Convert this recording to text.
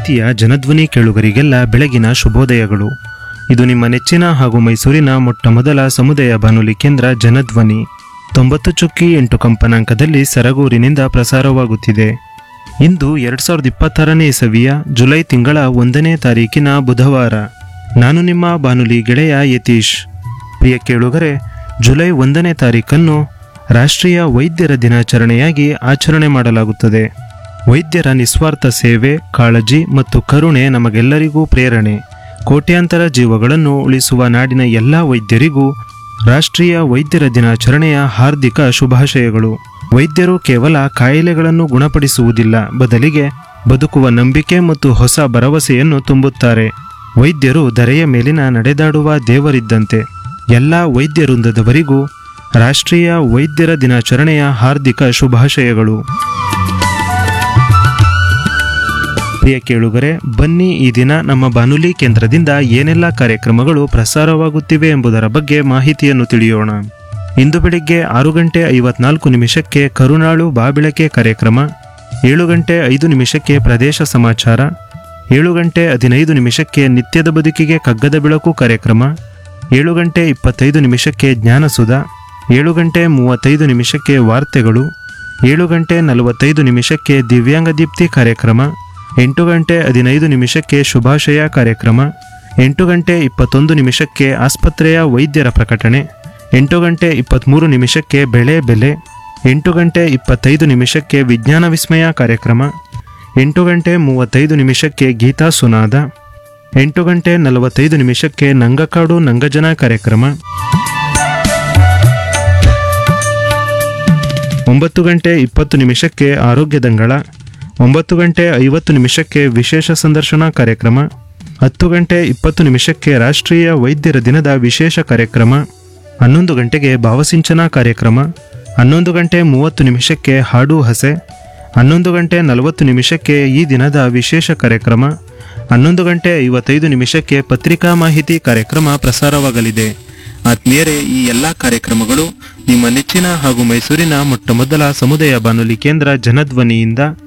ಪ್ರೀತಿಯ ಜನಧ್ವನಿ ಕೇಳುಗರಿಗೆಲ್ಲ ಬೆಳಗಿನ ಶುಭೋದಯಗಳು ಇದು ನಿಮ್ಮ ನೆಚ್ಚಿನ ಹಾಗೂ ಮೈಸೂರಿನ ಮೊಟ್ಟ ಮೊದಲ ಸಮುದಾಯ ಬಾನುಲಿ ಕೇಂದ್ರ ಜನಧ್ವನಿ ತೊಂಬತ್ತು ಚುಕ್ಕಿ ಎಂಟು ಕಂಪನಾಂಕದಲ್ಲಿ ಸರಗೂರಿನಿಂದ ಪ್ರಸಾರವಾಗುತ್ತಿದೆ ಇಂದು ಎರಡು ಸಾವಿರದ ಇಪ್ಪತ್ತಾರನೇ ಇಸವಿಯ ಜುಲೈ ತಿಂಗಳ ಒಂದನೇ ತಾರೀಕಿನ ಬುಧವಾರ ನಾನು ನಿಮ್ಮ ಬಾನುಲಿ ಗೆಳೆಯ ಯತೀಶ್ ಪ್ರಿಯ ಕೇಳುಗರೆ ಜುಲೈ ಒಂದನೇ ತಾರೀಕನ್ನು ರಾಷ್ಟ್ರೀಯ ವೈದ್ಯರ ದಿನಾಚರಣೆಯಾಗಿ ಆಚರಣೆ ಮಾಡಲಾಗುತ್ತದೆ ವೈದ್ಯರ ನಿಸ್ವಾರ್ಥ ಸೇವೆ ಕಾಳಜಿ ಮತ್ತು ಕರುಣೆ ನಮಗೆಲ್ಲರಿಗೂ ಪ್ರೇರಣೆ ಕೋಟ್ಯಾಂತರ ಜೀವಗಳನ್ನು ಉಳಿಸುವ ನಾಡಿನ ಎಲ್ಲ ವೈದ್ಯರಿಗೂ ರಾಷ್ಟ್ರೀಯ ವೈದ್ಯರ ದಿನಾಚರಣೆಯ ಹಾರ್ದಿಕ ಶುಭಾಶಯಗಳು ವೈದ್ಯರು ಕೇವಲ ಕಾಯಿಲೆಗಳನ್ನು ಗುಣಪಡಿಸುವುದಿಲ್ಲ ಬದಲಿಗೆ ಬದುಕುವ ನಂಬಿಕೆ ಮತ್ತು ಹೊಸ ಭರವಸೆಯನ್ನು ತುಂಬುತ್ತಾರೆ ವೈದ್ಯರು ಧರೆಯ ಮೇಲಿನ ನಡೆದಾಡುವ ದೇವರಿದ್ದಂತೆ ಎಲ್ಲ ವೈದ್ಯ ವೃಂದದವರಿಗೂ ರಾಷ್ಟ್ರೀಯ ವೈದ್ಯರ ದಿನಾಚರಣೆಯ ಹಾರ್ದಿಕ ಶುಭಾಶಯಗಳು ಪ್ರಿಯ ಕೇಳುಗರೆ ಬನ್ನಿ ಈ ದಿನ ನಮ್ಮ ಬಾನುಲಿ ಕೇಂದ್ರದಿಂದ ಏನೆಲ್ಲ ಕಾರ್ಯಕ್ರಮಗಳು ಪ್ರಸಾರವಾಗುತ್ತಿವೆ ಎಂಬುದರ ಬಗ್ಗೆ ಮಾಹಿತಿಯನ್ನು ತಿಳಿಯೋಣ ಇಂದು ಬೆಳಿಗ್ಗೆ ಆರು ಗಂಟೆ ಐವತ್ನಾಲ್ಕು ನಿಮಿಷಕ್ಕೆ ಕರುನಾಳು ಬಾಬಿಳಕೆ ಕಾರ್ಯಕ್ರಮ ಏಳು ಗಂಟೆ ಐದು ನಿಮಿಷಕ್ಕೆ ಪ್ರದೇಶ ಸಮಾಚಾರ ಏಳು ಗಂಟೆ ಹದಿನೈದು ನಿಮಿಷಕ್ಕೆ ನಿತ್ಯದ ಬದುಕಿಗೆ ಕಗ್ಗದ ಬೆಳಕು ಕಾರ್ಯಕ್ರಮ ಏಳು ಗಂಟೆ ಇಪ್ಪತ್ತೈದು ನಿಮಿಷಕ್ಕೆ ಜ್ಞಾನಸುಧ ಏಳು ಗಂಟೆ ಮೂವತ್ತೈದು ನಿಮಿಷಕ್ಕೆ ವಾರ್ತೆಗಳು ಏಳು ಗಂಟೆ ನಲವತ್ತೈದು ನಿಮಿಷಕ್ಕೆ ದಿವ್ಯಾಂಗ ದೀಪ್ತಿ ಕಾರ್ಯಕ್ರಮ ಎಂಟು ಗಂಟೆ ಹದಿನೈದು ನಿಮಿಷಕ್ಕೆ ಶುಭಾಶಯ ಕಾರ್ಯಕ್ರಮ ಎಂಟು ಗಂಟೆ ಇಪ್ಪತ್ತೊಂದು ನಿಮಿಷಕ್ಕೆ ಆಸ್ಪತ್ರೆಯ ವೈದ್ಯರ ಪ್ರಕಟಣೆ ಎಂಟು ಗಂಟೆ ಇಪ್ಪತ್ತ್ಮೂರು ನಿಮಿಷಕ್ಕೆ ಬೆಳೆ ಬೆಲೆ ಎಂಟು ಗಂಟೆ ಇಪ್ಪತ್ತೈದು ನಿಮಿಷಕ್ಕೆ ವಿಜ್ಞಾನ ವಿಸ್ಮಯ ಕಾರ್ಯಕ್ರಮ ಎಂಟು ಗಂಟೆ ಮೂವತ್ತೈದು ನಿಮಿಷಕ್ಕೆ ಗೀತಾ ಸುನಾದ ಎಂಟು ಗಂಟೆ ನಲವತ್ತೈದು ನಿಮಿಷಕ್ಕೆ ನಂಗಕಾಡು ನಂಗಜನ ಕಾರ್ಯಕ್ರಮ ಒಂಬತ್ತು ಗಂಟೆ ಇಪ್ಪತ್ತು ನಿಮಿಷಕ್ಕೆ ಆರೋಗ್ಯ ದಂಗಳ ಒಂಬತ್ತು ಗಂಟೆ ಐವತ್ತು ನಿಮಿಷಕ್ಕೆ ವಿಶೇಷ ಸಂದರ್ಶನ ಕಾರ್ಯಕ್ರಮ ಹತ್ತು ಗಂಟೆ ಇಪ್ಪತ್ತು ನಿಮಿಷಕ್ಕೆ ರಾಷ್ಟ್ರೀಯ ವೈದ್ಯರ ದಿನದ ವಿಶೇಷ ಕಾರ್ಯಕ್ರಮ ಹನ್ನೊಂದು ಗಂಟೆಗೆ ಭಾವಸಿಂಚನ ಕಾರ್ಯಕ್ರಮ ಹನ್ನೊಂದು ಗಂಟೆ ಮೂವತ್ತು ನಿಮಿಷಕ್ಕೆ ಹಾಡು ಹಸೆ ಹನ್ನೊಂದು ಗಂಟೆ ನಲವತ್ತು ನಿಮಿಷಕ್ಕೆ ಈ ದಿನದ ವಿಶೇಷ ಕಾರ್ಯಕ್ರಮ ಹನ್ನೊಂದು ಗಂಟೆ ಐವತ್ತೈದು ನಿಮಿಷಕ್ಕೆ ಪತ್ರಿಕಾ ಮಾಹಿತಿ ಕಾರ್ಯಕ್ರಮ ಪ್ರಸಾರವಾಗಲಿದೆ ಆತ್ಮೀಯರೇ ಈ ಎಲ್ಲ ಕಾರ್ಯಕ್ರಮಗಳು ನಿಮ್ಮ ನೆಚ್ಚಿನ ಹಾಗೂ ಮೈಸೂರಿನ ಮೊಟ್ಟ ಮೊದಲ ಸಮುದಾಯ ಬಾನುಲಿ ಕೇಂದ್ರ ಜನಧ್ವನಿಯಿಂದ